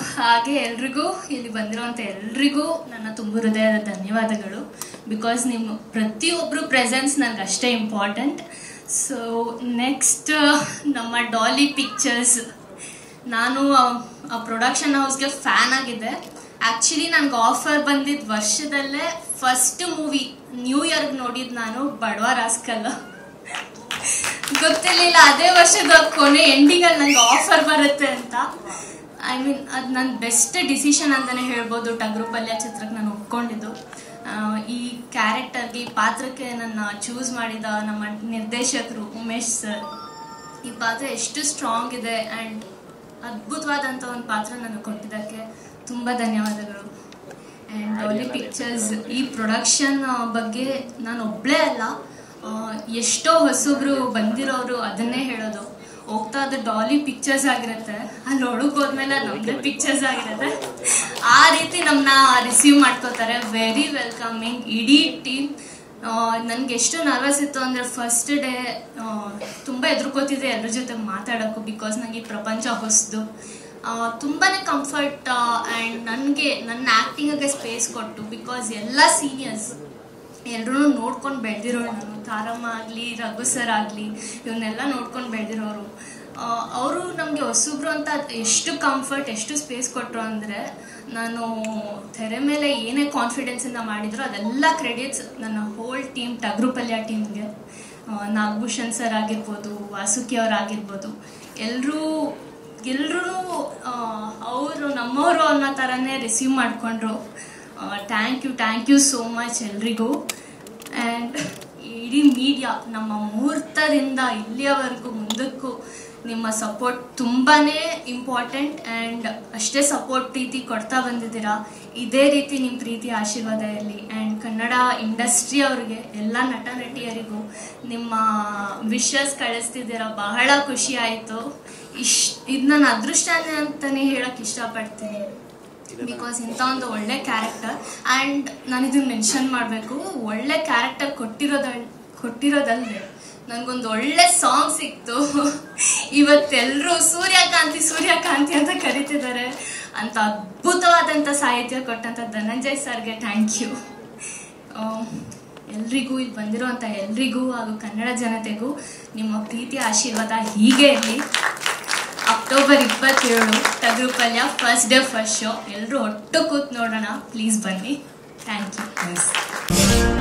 ಹಾಗೆ ಎಲ್ರಿಗೂ ಇಲ್ಲಿ ಬಂದಿರೋಂಥ ಎಲ್ರಿಗೂ ನನ್ನ ತುಂಬ ಹೃದಯದ ಧನ್ಯವಾದಗಳು ಬಿಕಾಸ್ ನಿಮ್ಮ ಪ್ರತಿಯೊಬ್ಬರು ಪ್ರೆಸೆನ್ಸ್ ನನಗೆ ಅಷ್ಟೇ ಇಂಪಾರ್ಟೆಂಟ್ ಸೊ ನೆಕ್ಸ್ಟ್ ನಮ್ಮ ಡಾಲಿ ಪಿಕ್ಚರ್ಸ್ ನಾನು ಆ- ಆ ಪ್ರೊಡಕ್ಷನ್ ಹೌಸ್ಗೆ ಫ್ಯಾನ್ ಆಗಿದ್ದೆ ಆ್ಯಕ್ಚುಲಿ ನನಗೆ ಆಫರ್ ಬಂದಿದ್ದ ವರ್ಷದಲ್ಲೇ ಫಸ್ಟ್ ಮೂವಿ ನ್ಯೂ ಇಯರ್ಗೆ ನೋಡಿದ್ದು ನಾನು ಬಡವ ರಾಸ್ಕಲ್ಲ ಗೊತ್ತಿರ್ಲಿಲ್ಲ ಅದೇ ವರ್ಷದ ಕೊನೆ ಎಂಡಿಗಲ್ಲಿ ನಂಗೆ ಆಫರ್ ಬರುತ್ತೆ ಅಂತ ಐ ಮೀನ್ ಅದು ನನ್ನ ಬೆಸ್ಟ್ ಡಿಸಿಷನ್ ಅಂತಲೇ ಹೇಳ್ಬೋದು ಟಗರು ಪಲ್ಯ ಚಿತ್ರಕ್ಕೆ ನಾನು ಒಪ್ಕೊಂಡಿದ್ದು ಆ, ಈ ಕ್ಯಾರೆಕ್ಟರ್ಗೆ ಈ ಪಾತ್ರಕ್ಕೆ ನನ್ನ ಚೂಸ್ ಮಾಡಿದ ನಮ್ಮ ನಿರ್ದೇಶಕರು ಉಮೇಶ್ ಸರ್ ಈ ಪಾತ್ರ ಎಷ್ಟು ಸ್ಟ್ರಾಂಗ್ ಇದೆ ಆ್ಯಂಡ್ ಅದ್ಭುತವಾದಂಥ ಒಂದು ಪಾತ್ರ ನನಗೆ ಕೊಟ್ಟಿದ್ದಕ್ಕೆ ತುಂಬ ಧನ್ಯವಾದಗಳು ಆ್ಯಂಡ್ ಡಾಲಿ ಪಿಕ್ಚರ್ಸ್ ಈ ಪ್ರೊಡಕ್ಷನ್ ಬಗ್ಗೆ ನಾನು ಒಬ್ಬಳೇ ಅಲ್ಲ ಆ, ಎಷ್ಟೋ ಹೊಸಬ್ರು ಬಂದಿರೋರು ಅದನ್ನೇ ಹೇಳೋದು ಹೋಗ್ತಾ ಅದು ಡಾಲಿ ಪಿಕ್ಚರ್ಸ್ ಆಗಿರುತ್ತೆ ಅಲ್ಲಿ ಒಳಗೆ ಹೋದ್ಮೇಲೆ ನಮ್ಮದೇ ಪಿಕ್ಚರ್ಸ್ ಆಗಿರುತ್ತೆ ಆ ರೀತಿ ನಮ್ಮನ್ನ ರಿಸೀವ್ ಮಾಡ್ಕೋತಾರೆ ವೆರಿ ವೆಲ್ಕಮಿಂಗ್ ಇಡೀ ಟೀಮ್ ನನಗೆ ಎಷ್ಟು ನರ್ವಸ್ ಇತ್ತು ಅಂದರೆ ಫಸ್ಟ್ ಡೇ ತುಂಬ ಎದುರ್ಕೋತಿದ್ದೆ ಎಲ್ಲರ ಜೊತೆ ಮಾತಾಡೋಕ್ಕೂ ಬಿಕಾಸ್ ನನಗೆ ಈ ಪ್ರಪಂಚ ಹೊಸದು ತುಂಬಾ ಕಂಫರ್ಟ್ ಆ್ಯಂಡ್ ನನಗೆ ನನ್ನ ಆ್ಯಕ್ಟಿಂಗಿಗೆ ಸ್ಪೇಸ್ ಕೊಟ್ಟು ಬಿಕಾಸ್ ಎಲ್ಲ ಸೀನಿಯರ್ಸ್ ಎಲ್ಲರೂ ನೋಡ್ಕೊಂಡು ಬೆಳೆದಿರೋರು ನಾನು ತಾರಮ್ಮ ಆಗಲಿ ರಘು ಸರ್ ಆಗಲಿ ಇವನ್ನೆಲ್ಲ ನೋಡ್ಕೊಂಡು ಬೆಳೆದಿರೋರು ಅವರು ನಮಗೆ ಹೊಸಬ್ರು ಅಂತ ಎಷ್ಟು ಕಂಫರ್ಟ್ ಎಷ್ಟು ಸ್ಪೇಸ್ ಕೊಟ್ಟರು ಅಂದರೆ ನಾನು ತೆರೆ ಮೇಲೆ ಏನೇ ಕಾನ್ಫಿಡೆನ್ಸಿಂದ ಮಾಡಿದ್ರು ಅದೆಲ್ಲ ಕ್ರೆಡಿಟ್ಸ್ ನನ್ನ ಹೋಲ್ ಟೀಮ್ ಟಗ್ರು ಪಲ್ಯ ಟೀಮ್ಗೆ ನಾಗಭೂಷಣ್ ಸರ್ ಆಗಿರ್ಬೋದು ವಾಸುಕಿ ಅವ್ರು ಆಗಿರ್ಬೋದು ಎಲ್ಲರೂ ಎಲ್ಲರೂ ಅವರು ನಮ್ಮವರು ಅನ್ನೋ ಥರನೇ ರಿಸೀವ್ ಮಾಡಿಕೊಂಡ್ರು thank you thank you so much ಎಲ್ರಿಗೂ ಆ್ಯಂಡ್ ಇಡೀ ಮೀಡಿಯಾ ನಮ್ಮ ಮುಹೂರ್ತದಿಂದ ಇಲ್ಲಿಯವರೆಗೂ ಮುಂದಕ್ಕೂ ನಿಮ್ಮ ಸಪೋರ್ಟ್ ತುಂಬಾ ಇಂಪಾರ್ಟೆಂಟ್ ಆ್ಯಂಡ್ ಅಷ್ಟೇ ಸಪೋರ್ಟ್ ಪ್ರೀತಿ ಕೊಡ್ತಾ ಬಂದಿದ್ದೀರಾ ಇದೇ ರೀತಿ ನಿಮ್ಮ ಪ್ರೀತಿ ಆಶೀರ್ವಾದ ಇರಲಿ ಆ್ಯಂಡ್ ಕನ್ನಡ ಇಂಡಸ್ಟ್ರಿ ಅವ್ರಿಗೆ ಎಲ್ಲ ನಟ ನಟಿಯರಿಗೂ ನಿಮ್ಮ ವಿಶಸ್ ಕಳಿಸ್ತಿದ್ದೀರಾ ಬಹಳ ಖುಷಿ ಆಯಿತು ಇಶ್ ಇದು ನನ್ನ ಅದೃಷ್ಟನೇ ಅಂತಲೇ ಹೇಳಕ್ಕೆ ಇಷ್ಟಪಡ್ತೀನಿ ಬಿಕಾಸ್ ಇಂಥ ಒಂದು ಒಳ್ಳೆ ಕ್ಯಾರೆಕ್ಟರ್ ಆ್ಯಂಡ್ ನಾನು ಇದನ್ನ ಮೆನ್ಷನ್ ಮಾಡಬೇಕು ಒಳ್ಳೆ ಕ್ಯಾರೆಕ್ಟರ್ ಕೊಟ್ಟಿರೋದ ಕೊಟ್ಟಿರೋದಲ್ಲದೆ ನನಗೊಂದು ಒಳ್ಳೆ ಸಾಂಗ್ ಸಿಕ್ತು ಇವತ್ತೆಲ್ಲರೂ ಸೂರ್ಯಕಾಂತಿ ಸೂರ್ಯಕಾಂತಿ ಅಂತ ಕರಿತಿದ್ದಾರೆ ಅಂತ ಅದ್ಭುತವಾದಂಥ ಸಾಹಿತ್ಯ ಕೊಟ್ಟಂಥ ಧನಂಜಯ್ ಸರ್ಗೆ ಥ್ಯಾಂಕ್ ಯು ಎಲ್ರಿಗೂ ಇಲ್ಲಿ ಬಂದಿರುವಂಥ ಎಲ್ರಿಗೂ ಹಾಗೂ ಕನ್ನಡ ಜನತೆಗೂ ನಿಮ್ಮ ಪ್ರೀತಿ ಆಶೀರ್ವಾದ ಹೀಗೆ ಇರಲಿ ಅಕ್ಟೋಬರ್ ಇಪ್ಪತ್ತೇಳು ಟಗರು ಪಲ್ಯ ಫಸ್ಟ್ ಡೇ ಫಸ್ಟ್ ಶೋ ಎಲ್ಲರೂ ಒಟ್ಟು ಕೂತ್ ನೋಡೋಣ ಪ್ಲೀಸ್ ಬನ್ನಿ ಥ್ಯಾಂಕ್ ಯು